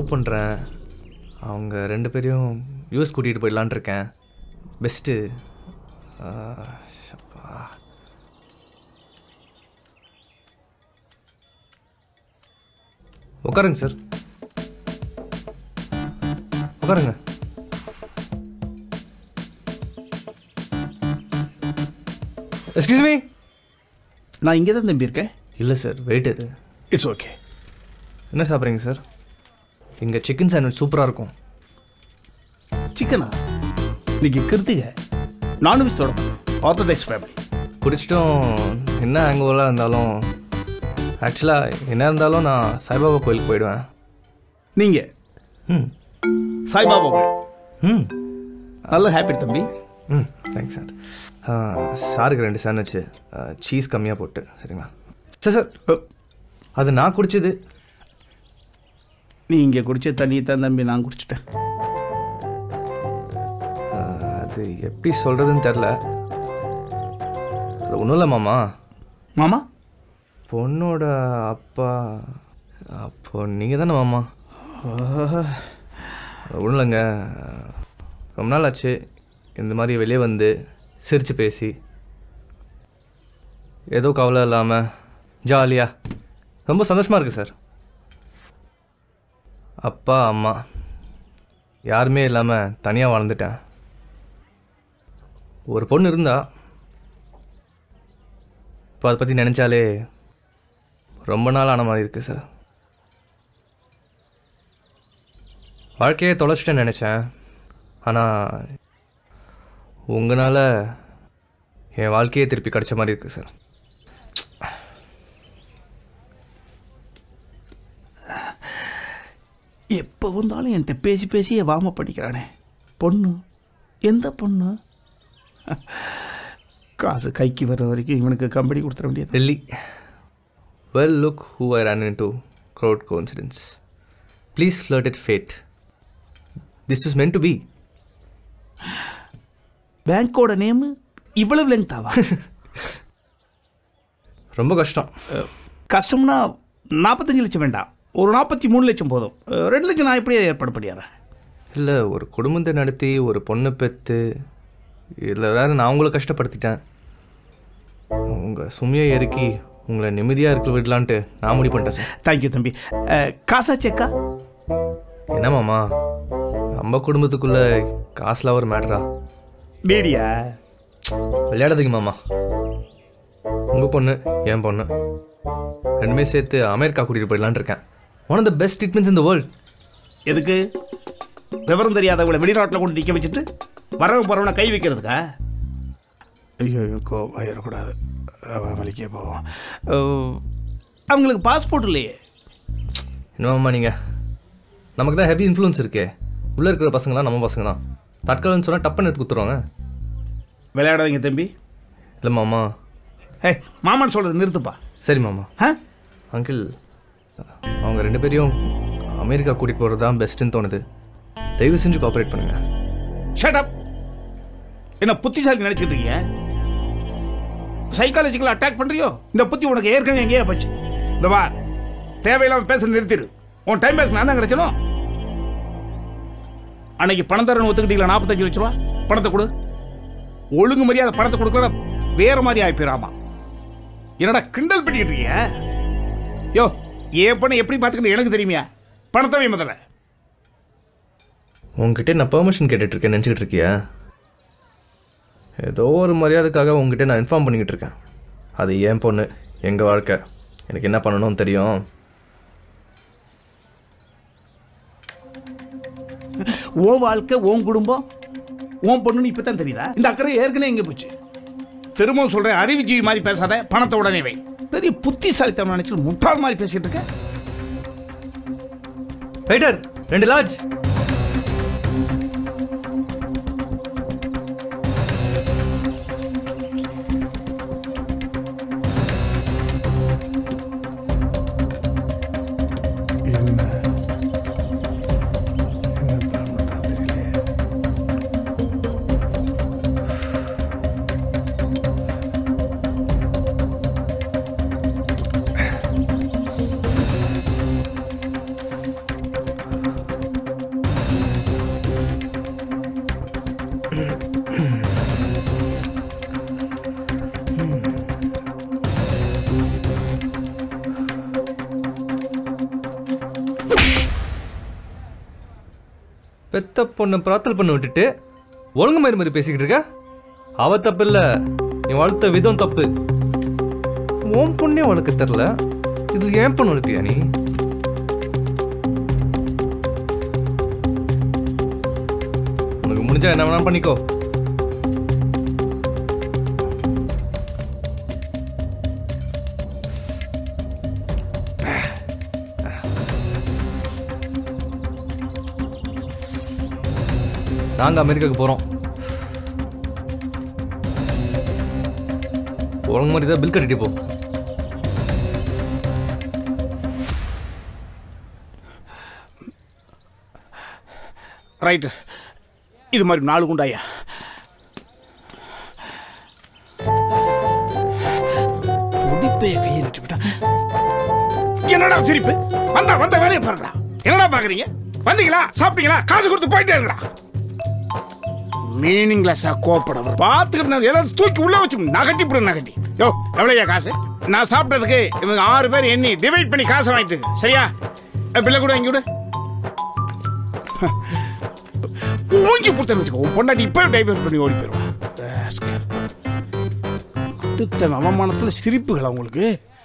Love பண்ணுறேன் அவங்க ரெண்டு பேரையும் யூஎஸ் கூட்டிகிட்டு போயிடலான் இருக்கேன் பெஸ்ட்டு உட்காருங்க சார் உட்காருங்க எக்ஸ்கியூஸ் மீ நான் இங்கே தான் தம்பி இருக்கேன் இல்லை சார் வெயிட்டர் இட்ஸ் ஓகே என்ன சாப்பிட்றீங்க சார் இங்கே சிக்கன் சாண்ட்விச் சூப்பராக இருக்கும் சிக்கனா இன்னைக்கு கிருத்திகை நான்வெஜ் தொடங்கும் ஆர்த்தடாக்ஸ் ஃபேமிலி குடிச்சிட்டும் என்ன ஆங்கோலாக இருந்தாலும் ஆக்சுவலாக என்ன இருந்தாலும் நான் சாய்பாபா கோயிலுக்கு போயிடுவேன் நீங்கள் ம் சாய்பாபா கோயில். ம் நல்ல ஹாப்பி தம்பி ம் தேங்க்ஸ் சார் சாருக்கு ரெண்டு சாண்ட்விச்சு சீஸ் கம்மியாக போட்டு சரிங்களா சார் சார் ஓ, அது நான் குடிச்சது நீ இங்கே குடிச்ச தண்ணியை தான் தம்பி நான் குடிச்சிட்டேன் அஹ், அது எப்படி சொல்கிறதுன்னு தெரில ஒன்றும் இல்லை மாமா மாமா பொண்ணோட அப்பா அப்போ நீங்கள் தானே மாமா ஒன்றும் இல்லைங்க ரொம்ப நாள் ஆச்சு இந்த மாதிரி வெளியே வந்து சிரித்து பேசி ஏதோ கவலை இல்லாமல் ஜாலியாக ரொம்ப சந்தோஷமாக இருக்குது சார் அப்பா அம்மா யாருமே இல்லாமல் தனியாக வாழ்ந்துட்டேன் ஒரு பொண்ணு இருந்தா இப்போ அதை பற்றி நினச்சாலே ரொம்ப நாள் ஆன மாதிரி இருக்குது சார் வாழ்க்கையை தொலைச்சிட்டேன்னு நினச்சேன் ஆனால் உங்களால் என் வாழ்க்கையே திருப்பி கிடைச்ச மாதிரி இருக்குது சார் எப்போ வந்தாலும் என்கிட்ட பேசி பேசியே வாம படிக்கிறானே பொண்ணு எந்த பொண்ணு காசு கைக்கு வர்ற வரைக்கும் இவனுக்கு கம்பெனி கொடுத்துட வேண்டியது Really? Well, look who I ran into. Crowd coincidence. Please flirt at fate. This was meant to be. பேங்க்கோட நேம் இவ்வளவு லெங்தாவா ரொம்ப கஷ்டம் கஷ்டம்னா நாற்பத்தஞ்சு லட்சம் வேண்டாம் ஒரு நாற்பத்தி மூணு லட்சம் போதும் அஹ், ரெண்டு லட்சம் நான் எப்படியே ஏற்பாடு பண்ணிடுறேன் இல்லை ஒரு குடும்பத்தை நடத்தி ஒரு பொண்ணு பெற்று இதில் வேற நான் உங்களை கஷ்டப்படுத்திட்டேன் உங்கள் சுமையை இறக்கி உங்களை நிம்மதியாக இருக்க விடலான்ட்டு நான் முடிவு பண்ணிட்டேன் சார் தேங்க்யூ தம்பி அஹ், காசா செக்கா என்ன மாமா நம்ம குடும்பத்துக்குள்ளே காசுலாம் ஒரு மேட்டரா டேடியா விளையாடாதீங்க மாமா உங்கள் பொண்ணு என் பொண்ணு ரெண்டுமே சேர்த்து அமெரிக்கா கூட்டிகிட்டு போயிடலான்னு இருக்கேன் one of the best treatments இந்த வேர்ல்ட் எதுக்கு விவரம் தெரியாதவங்களை வெளிநாட்டில் கொண்டு நிற்க வச்சுட்டு வரவன் போகிறவனை கை வைக்கிறதுக்கா ஐயோ கோபம் ஆயிடக்கூடாது வலிக்கே போவோம் அஹ், அவங்களுக்கு பாஸ்போர்ட் இல்லையே என்ன மாமா நீங்கள் நமக்கு தான் ஹெவி இன்ஃப்ளூயன்ஸ் இருக்கே உள்ளே இருக்கிற பசங்களாம் நம்ம பசங்க தான் தற்காலன்னு சொன்னால் டப்புன்னு எடுத்து குத்துருவாங்க விளையாடாதீங்க தம்பி இல்லை மாமா ஏய் மாமான்னு சொல்கிறது நிறுத்துப்பா சரி மாமா ஆ அங்கிள் அவங்க ரெண்டு பேரையும் அமெரிக்கா கூட்டிகிட்டு போகிறது தான் பெஸ்ட்டுன்னு தோணுது தயவு செஞ்சு கோஆப்ரேட் பண்ணுங்கள் ஷட் அப் என்ன புத்திசாலி நினைச்சிட்டு இருக்கீங்க சைக்காலஜிக்கல் அட்டாக் பண்றியோ இந்த புத்தி உனக்கு ஏற்கனவே எங்கேயா போச்சு இந்த வா தேவையில்லாம பேச நிறுத்திடு உன் டைம் பேச நான் தான் கிடைச்சனும் அன்னைக்கு பணம் தரணும் ஒத்துக்கிட்டீங்களா நாற்பத்தஞ்சு லட்ச ரூபா பணத்தை கொடு ஒழுங்கு மரியாதை பணத்தை கொடுக்கல வேற மாதிரி ஆயிப்போயிராமா என்னடா கிண்டல் பண்ணிக்கிட்டு இருக்கீங்க யோ என் பணம் எப்படி பார்த்துக்கணும் எனக்கு தெரியுமியா பணத்தை வை முதல்ல உங்ககிட்ட நான் பெர்மிஷன் கேட்டுட்ருக்கேன் நினச்சிக்கிட்டு இருக்கியா ஏதோ ஒரு மரியாதைக்காக உங்ககிட்ட நான் இன்ஃபார்ம் பண்ணிக்கிட்டு இருக்கேன் அது என் பொண்ணு எங்கள் வாழ்க்கை எனக்கு என்ன பண்ணணும்னு தெரியும் உன் வாழ்க்கை உன் குடும்பம் உன் பொண்ணுன்னு இப்போ தான் தெரியுதா இந்த அக்கறை ஏற்கனவே எங்கே போச்சு திரும்பவும் சொல்கிறேன் அறிவுஜீவி மாதிரி பேசாத பணத்தை உடனே வை பெரிய புத்திசாலித்தனம் நினைச்சு முட்டாள் மாதிரி பேசிட்டு இருக்க வெயிட்டர் ரெண்டு லார்ஜ் பெத்த பொண்ணை பிரார்த்தல் பண்ண விட்டுட்டு ஒழுங்கு மாதிரி மாதிரி பேசிக்கிட்டு இருக்க அவ தப்பு இல்ல நீ வளர்த்த விதம் தப்பு உன் பொண்ணே வளர்க்க தெரில இது ஏன் பொண்ணு வளர்ப்பியா நீ உனக்கு முடிஞ்சா என்ன வேணாலும் பண்ணிக்கோ நாங்க அமெரிக்காவுக்கு போறோம் ஒழுங்கு மாதிரி தான் பில் கட்டிட்டு போ ரைட்டு இது மாதிரி நாலு குண்டாயா துடிப்பைய கையை நட்டு விட்டா என்னடா சிரிப்பு வந்தா வந்த வேலையை பாருங்கடா என்னடா பாக்குறீங்க வந்தீங்களா சாப்பிட்டீங்களா காசு கொடுத்து போயிட்டே இருக்கடா மீனிங்லெஸ்ஸா கோப்படம் பார்த்துக்கிட்டு நான் எல்லாம் தூக்கி உள்ள வச்சு நகட்டி போடு நகட்டி யோ எவ்வளோயா காசு நான் சாப்பிட்டதுக்கு இவங்க ஆறு பேர் எண்ணி டிவைட் பண்ணி காசை வாங்கிட்டு சரியா பிள்ளை கூட இங்க விடு மூஞ்சி கொடுத்தேன்னு வச்சுக்கோ உன் பொண்டாட்டி இப்போ டைவர்ட் பண்ணி ஓடி போயிடுவான் அடுத்த அவமானத்தில் சிரிப்புகளா உங்களுக்கு